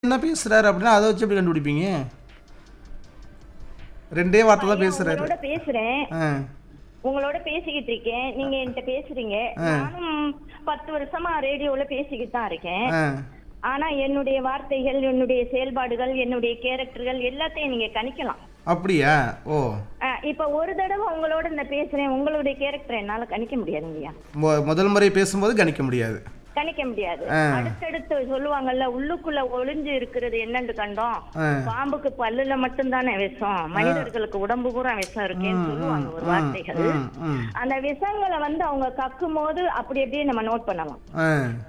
என்ன பேசுறாரு அப்படின்னா அதை வச்சு எப்படி கண்டுபிடிப்பீங்க ரெண்டே வார்த்தை தான் ஐயா, பேசுறாரு உங்களோட பேசுறேன் ஆ உங்களோட பேசிக்கிட்டு இருக்கேன் நீங்க என்கிட்ட பேசுறீங்க நானும் பத்து வருஷமா ரேடியோல பேசிக்கிட்டு தான் இருக்கேன் ஆ ஆனா என்னுடைய வார்த்தைகள் என்னுடைய செயல்பாடுகள் என்னுடைய கேரக்டர்கள் எல்லாத்தையும் நீங்க கணிக்கலாம் அப்படியா ஓ ஆ, இப்ப ஒரு தடவை உங்களோட நான் பேசுறேன் உங்களுடைய கேரக்டர் என்னால கணிக்க முடியாதுங்கய்யா மொ- முதல் முறை பேசும்போது கணிக்க முடியாது கணிக்க முடியாது ஆ. அடுத்தடுத்து சொல்லுவாங்கல்ல உள்ளுக்குள்ள ஒளிஞ்சு இருக்கிறது என்னன்னு கண்டோம் ஆ. பாம்புக்கு பல்லுல மட்டும்தானே விஷம் மனிதர்களுக்கு உடம்பு பூரா விஷம் இருக்கேன்னு சொல்லுவாங்க ஒரு வார்த்தைகள் ம் ம் அந்த விஷங்களை வந்து அவங்க கக்கும் போது அப்படி அப்படியே நம்ம நோட் பண்ணலாம் ஆ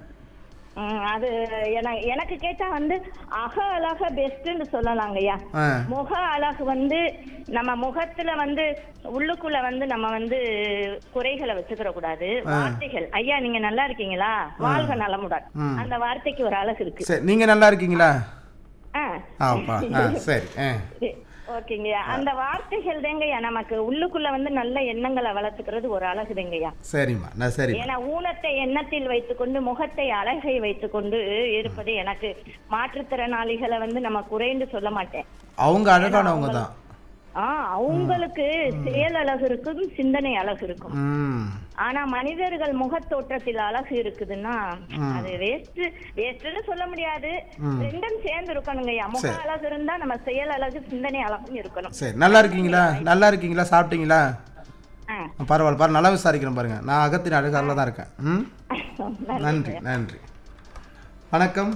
ம், அது என- எனக்கு கேட்டா வந்து அக அழக பெஸ்ட்னு சொல்லலாங்கய்யா ஆ முக அழகு வந்து நம்ம முகத்துல வந்து உள்ளுக்குள்ள வந்து நம்ம வந்து குறைகளை வச்சுக்கிற கூடாது வார்த்தைகள் ஐயா நீங்க நல்லா இருக்கீங்களா வாழ்க நலமுடன் ம். அந்த வார்த்தைக்கு ஒரு அழகு இருக்கு சரி நீங்கள் நல்லா இருக்கீங்களா ஆ ஆப்பா ஆ சரி ஆ சரி, ஓகேங்கய்யா அந்த வார்த்தைகள் தாங்கய்யா நமக்கு உள்ளுக்குள்ள வந்து நல்ல எண்ணங்களை வளர்த்துக்கிறது ஒரு அழகு தாங்கய்யா சரிம்மா நான் சரி ஏன்னா ஊனத்தை எண்ணத்தில் வைத்துக்கொண்டு முகத்தை அழகை வைத்துக்கொண்டு இருப்பது எனக்கு மாற்றுத்திறனாளிகளை வந்து நம்ம குறைந்து சொல்ல மாட்டேன் அவங்க அழகானவங்க தான் ஆ அவங்களுக்கு செயல் அழகு இருக்கும் சிந்தனை அழகு இருக்கும் ம் ஆனா மனிதர்கள் முகத்தோற்றத்தில் அழகு இருக்குதுன்னா அது வேஸ்ட் வேஸ்ட்னு சொல்ல முடியாது ரெண்டும் சேர்ந்து இருக்கணுங்கய்யா முக அழகு இருந்தா நம்ம செயல் அழகு சிந்தனை அழகும் இருக்கணும் சரி நல்லா இருக்கீங்களா நல்லா இருக்கீங்களா சாப்பிட்டீங்களா ஆ. பரவாயில்ல பாரு நல்லா விசாரிக்கிறேன் பாருங்க நான் அகத்தின் அழகாரில் தான் இருக்கேன் ம் நன்றி நன்றி வணக்கம்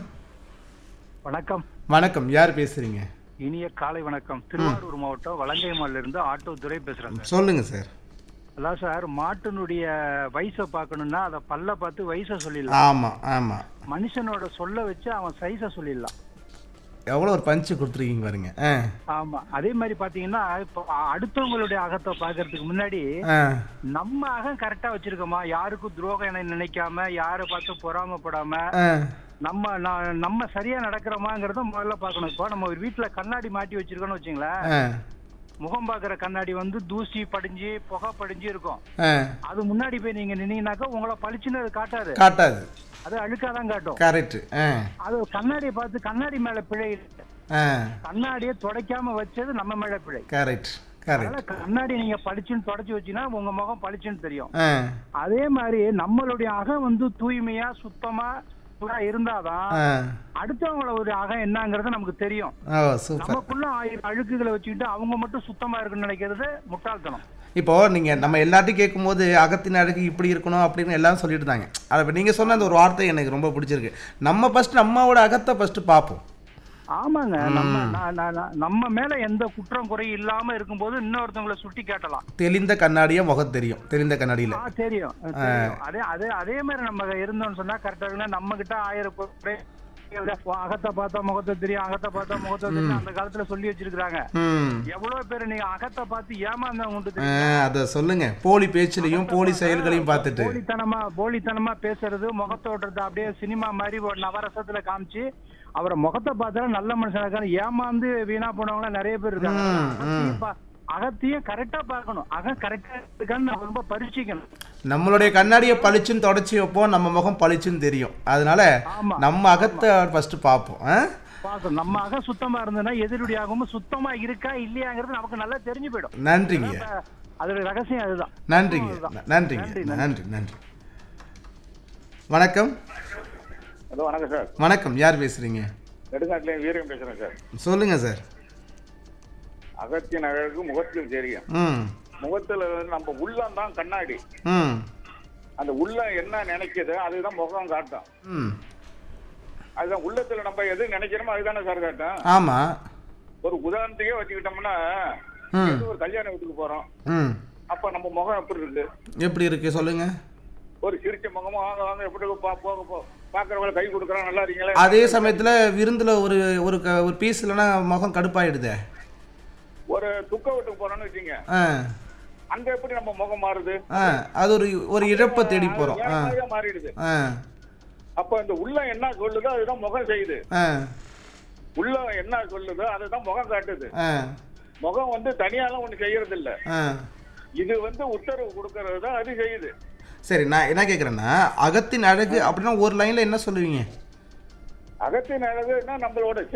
வணக்கம் வணக்கம் யார் பேசுறீங்க இனிய காலை வணக்கம் திருவாரூர் மாவட்டம் வலங்கைமால்ல இருந்து ஆட்டோ துரை பேசுறேன் சார் சொல்லுங்க சார் அதான் சார் மாட்டினுடைய வயசை பார்க்கணும்னா அதை பல்ல பார்த்து வயசை சொல்லிடலாம் ஆமா ஆமா மனுஷனோட சொல்ல வச்சு அவன் சைஸை சொல்லிடலாம் எவ்வளோ ஒரு பஞ்சு கொடுத்துருக்கீங்க பாருங்க ஆ ஆமா அதே மாதிரி பாத்தீங்கன்னா இப்போ அடுத்தவங்களுடைய அகத்தை பார்க்கறதுக்கு முன்னாடி ஆ நம்ம அகம் கரெக்டா வச்சிருக்கோமா யாருக்கும் துரோகம் என நினைக்காம யாரை பார்த்து பொறாமப்படாம ஆ நம்ம நா- நம்ம சரியா நடக்கிறோமாங்கிறத முதல்ல பார்க்கணும் இப்போ நம்ம ஒரு வீட்டுல கண்ணாடி மாட்டி வச்சிருக்கோம்னு வச்சுங்களேன் ஆ முகம் பார்க்குற கண்ணாடி வந்து தூசி படிஞ்சு புகை படிஞ்சு இருக்கும் ஆ அது முன்னாடி போய் நீங்க நின்னீங்கன்னாக்கா உங்களை பளிச்சுன்னு அது காட்டாது காட்டாது அது அழுக்காதான் காட்டும் கரெக்ட் ஆ அது கண்ணாடியை பார்த்து கண்ணாடி மேல பிழை இல்லை. ஆ கண்ணாடியை துடைக்காம வச்சது நம்ம மேல பிழை கரெக்ட் கரெக்ட் அதனால கண்ணாடி நீங்க பளிச்சுன்னு தொடச்சி வச்சீங்கன்னா உங்க முகம் பளிச்சுன்னு தெரியும் ஆ அதே மாதிரி நம்மளுடைய அகம் வந்து தூய்மையா சுத்தமா சூடா இருந்தாதான் ஆ அடுத்தவங்கள ஒரு அகம் என்னங்கிறது நமக்கு தெரியும் ஓ சூப்பர் நமக்குள்ள ஆயிரம் அழுக்குகளை வச்சுக்கிட்டு அவங்க மட்டும் சுத்தமா இருக்குன்னு நினைக்கிறது முட்டாள்தனம் இப்போ நீங்க நம்ம எல்லாத்தையும் கேட்கும்போது அகத்தின் அழகு இப்படி இருக்கணும் அப்படின்னு எல்லாம் சொல்லிட்டு இருந்தாங்க அதை இப்போ நீங்க சொன்ன அந்த ஒரு வார்த்தை எனக்கு ரொம்ப பிடிச்சிருக்கு நம்ம ஃபர்ஸ்ட் நம்மளோட அகத்தை ஃபர்ஸ்ட் பார்ப்போம் ஆமாங்க நம்ம நா- நா- நா- நம்ம மேல எந்த குற்றம் குறை இல்லாம இருக்கும்போது இன்னொருத்தவங்கள சுட்டி காட்டலாம் தெளிந்த கண்ணாடியா முகம் தெரியும் தெளிந்த கண்ணாடியில ஆ தெரியும் தெரியும். அதே அதே அதே மாதிரி நம்ம இருந்தோம்னு சொன்னா கரெக்டா இருக்குன்னா நம்ம கிட்ட ஆயிரம் குறை அகத்தை பார்த்தா முகத்தை தெரியும் அகத்தை பார்த்தா முகத்தை தெரியும் அந்த காலத்துல சொல்லி வச்சிருக்காங்க ம் எவ்வளவு பேர் நீங்க அகத்தை பார்த்து ஏமாந்தவங்க உண்டு ஆ, தெரியுமா? அதை சொல்லுங்க போலி பேச்சிலையும் போலி செயல்களையும் பார்த்துட்டு போலித்தனமா போலித்தனமா பேசுறது முகத்தோட்டத்தை அப்படியே சினிமா மாதிரி ஒரு நவரசத்துல காமிச்சு அவரை முகத்தை பார்த்தா நல்ல மனுஷனாக்கான ஏமாந்து வீணா போனவங்க நிறைய பேர் இருக்காங்க ம், அகத்தையும் பா- அகத்தையும் கரெக்டா பார்க்கணும் அகம் கரெக்டா இருக்கான்னு நம்ம ரொம்ப பரிசிக்கணும் நம்மளுடைய கண்ணாடியை பளிச்சுன்னு தொடச்சி வைப்போம் நம்ம முகம் பளிச்சுன்னு தெரியும் அதனால ஆமா. நம்ம அகத்தை ஃபர்ஸ்ட் பார்ப்போம் ஆ? பார்க்கணும் நம்ம அகம் சுத்தமா இருந்ததுன்னா எதிருடைய அகமும் சுத்தமா இருக்கா இல்லையாங்கிறது நமக்கு நல்லா தெரிஞ்சு போயிடும் நன்றிங்க அப்ப அதோட ரகசியம் அதுதான் நன்றிங்க நன்றிங்க நன்றி நன்றி வணக்கம் ஹலோ வணக்கம் சார் வணக்கம் யார் பேசுறீங்க நெடுங்காட்டிலேயும் வீரம் பேசுறேன் சார் சொல்லுங்க சார் அகத்தின் அழகு முகத்தில் தெரியும் ம் முகத்துல வந்து நம்ம உள்ளம் தான் கண்ணாடி ம் அந்த உள்ளம் என்ன நினைக்குது அதுதான் முகம் காட்டும் ம் அதுதான் உள்ளத்துல நம்ம எது நினைக்கிறோமோ அதுதானே சார் காட்டும் ஆமாம் ஒரு உதாரணத்துக்கே வச்சுக்கிட்டோம்னா ம் ஏதோ ஒரு கல்யாண வீட்டுக்கு போறோம் ம் அப்ப நம்ம முகம் எப்படி இருக்கு எப்படி இருக்கு சொல்லுங்க ஒரு சிரிச்ச முகமா வாங்க வாங்க எப்படி இருக்கு? பா போக போ பாக்குறவங்கள கை கொடுக்குறோம் நல்லா இருக்கீங்களா அதே சமயத்தில் விருந்தில் ஒரு ஒரு க ஒரு பீஸ் இல்லைன்னா முகம் கடுப்பாயிடுதே ஒரு துக்க வீட்டுக்கு போறோம்னு வச்சுங்க ஆ அங்க எப்படி நம்ம முகம் மாறுது ஆ அது ஒரு ஒரு இழப்பை தேடி போகிறோம் வேற ஆ மாதிரியா மாறிடுது ஆ அப்ப இந்த உள்ளம் என்ன சொல்லுதோ அதுதான் முகம் செய்யுது ஆ உள்ளம் என்ன சொல்லுதோ அதுதான் முகம் காட்டுது ஆ முகம் வந்து தனியாலாம் ஒண்ணு செய்யறது இல்ல ஆ இது வந்து உத்தரவு கொடுக்கறது தான் அது செய்யுது சரி நான் என்ன கேட்குறேன்னா அகத்தின் அழகு அப்படின்னா ஒரு லைனில் என்ன சொல்லுவீங்க அகத்தின் அழகுன்னா நம்மளோட